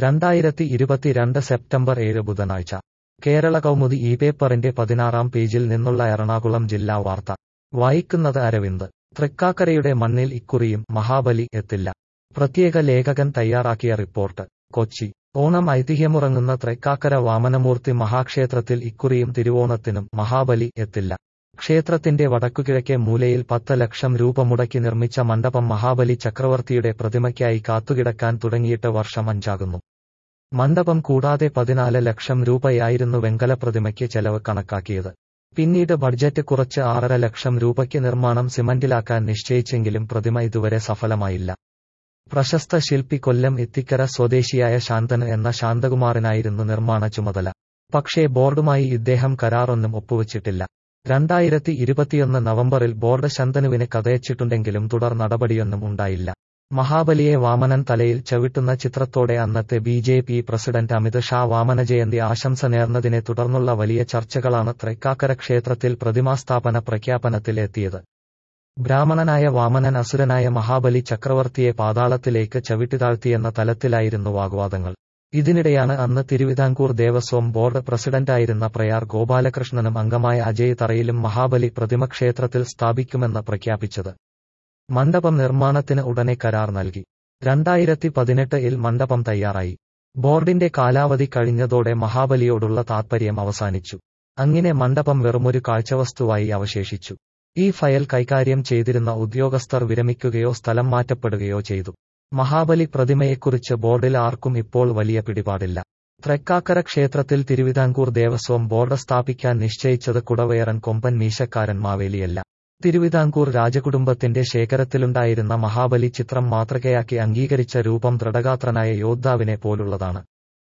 രണ്ടായിരത്തി ഇരുപത്തിരണ്ട് സെപ്റ്റംബർ ഏഴ് ബുധനാഴ്ച കേരള കൗമുദി ഈ പേപ്പറിന്റെ പതിനാറാം പേജിൽ നിന്നുള്ള എറണാകുളം ജില്ലാ വാർത്ത വായിക്കുന്നത് അരവിന്ദ് തൃക്കാക്കരയുടെ മണ്ണിൽ ഇക്കുറിയും മഹാബലി എത്തില്ല പ്രത്യേക ലേഖകൻ തയ്യാറാക്കിയ റിപ്പോർട്ട് കൊച്ചി ഓണം ഐതിഹ്യമുറങ്ങുന്ന തൃക്കാക്കര വാമനമൂർത്തി മഹാക്ഷേത്രത്തിൽ ഇക്കുറിയും തിരുവോണത്തിനും മഹാബലി എത്തില്ല ക്ഷേത്രത്തിന്റെ വടക്കുകിഴക്കേ മൂലയിൽ പത്ത് ലക്ഷം രൂപ മുടക്കി നിർമ്മിച്ച മണ്ഡപം മഹാബലി ചക്രവർത്തിയുടെ പ്രതിമയ്ക്കായി കാത്തുകിടക്കാൻ തുടങ്ങിയിട്ട് വർഷം അഞ്ചാകുന്നു മണ്ഡപം കൂടാതെ പതിനാല് ലക്ഷം രൂപയായിരുന്നു വെങ്കല പ്രതിമയ്ക്ക് ചെലവ് കണക്കാക്കിയത് പിന്നീട് ബഡ്ജറ്റ് കുറച്ച് ആറര ലക്ഷം രൂപയ്ക്ക് നിർമ്മാണം സിമന്റിലാക്കാൻ നിശ്ചയിച്ചെങ്കിലും പ്രതിമ ഇതുവരെ സഫലമായില്ല പ്രശസ്ത ശില്പി കൊല്ലം ഇത്തിക്കര സ്വദേശിയായ ശാന്തന് എന്ന ശാന്തകുമാറിനായിരുന്നു നിർമ്മാണ ചുമതല പക്ഷേ ബോർഡുമായി ഇദ്ദേഹം കരാറൊന്നും ഒപ്പുവച്ചിട്ടില്ല രണ്ടായിരത്തി ഇരുപത്തിയൊന്ന് നവംബറിൽ ബോർഡ് ശന്തനുവിന് കഥയച്ചിട്ടുണ്ടെങ്കിലും തുടർ നടപടിയൊന്നും ഉണ്ടായില്ല മഹാബലിയെ വാമനൻ തലയിൽ ചവിട്ടുന്ന ചിത്രത്തോടെ അന്നത്തെ B J P president Amit Shah Vamana Jayanti ആശംസ നേർന്നതിനെ തുടർന്നുള്ള വലിയ ചർച്ചകളാണ് തൃക്കാക്കര ക്ഷേത്രത്തിൽ പ്രതിമാസ്ഥാപന പ്രഖ്യാപനത്തിൽ എത്തിയത് ബ്രാഹ്മണനായ വാമനൻ അസുരനായ മഹാബലി ചക്രവർത്തിയെ പാതാളത്തിലേക്ക് ചവിട്ടിതാഴ്ത്തിയെന്ന തലത്തിലായിരുന്നു വാഗ്വാദങ്ങൾ ഇതിനിടെയാണ് അന്ന് തിരുവിതാംകൂർ ദേവസ്വം ബോർഡ് പ്രസിഡന്റായിരുന്ന പ്രയാർ ഗോപാലകൃഷ്ണനും അംഗമായ അജയ് തറയിലും മഹാബലി പ്രതിമ ക്ഷേത്രത്തിൽ സ്ഥാപിക്കുമെന്ന് പ്രഖ്യാപിച്ചത് മണ്ഡപം നിർമ്മാണത്തിന് ഉടനെ കരാർ നൽകി രണ്ടായിരത്തി പതിനെട്ടിൽ മണ്ഡപം തയ്യാറായി ബോർഡിന്റെ കാലാവധി കഴിഞ്ഞതോടെ മഹാബലിയോടുള്ള താത്പര്യം അവസാനിച്ചു അങ്ങനെ മണ്ഡപം വെറുമൊരു കാഴ്ചവസ്തുവായി അവശേഷിച്ചു ഈ ഫയൽ കൈകാര്യം ചെയ്തിരുന്ന ഉദ്യോഗസ്ഥർ വിരമിക്കുകയോ സ്ഥലം മാറ്റപ്പെടുകയോ ചെയ്തു മഹാബലി പ്രതിമയെക്കുറിച്ച് ബോർഡിൽ ആർക്കും ഇപ്പോൾ വലിയ പിടിപാടില്ല തൃക്കാക്കര ക്ഷേത്രത്തിൽ തിരുവിതാംകൂർ ദേവസ്വം ബോർഡ് സ്ഥാപിക്കാൻ നിശ്ചയിച്ചത് കുടവയറൻ കൊമ്പൻ മീശക്കാരൻ മാവേലിയല്ല തിരുവിതാംകൂർ രാജകുടുംബത്തിന്റെ ശേഖരത്തിലുണ്ടായിരുന്ന മഹാബലി ചിത്രം മാതൃകയാക്കി അംഗീകരിച്ച രൂപം ദൃഢഗാത്രനായ യോദ്ധാവിനെ പോലുള്ളതാണ്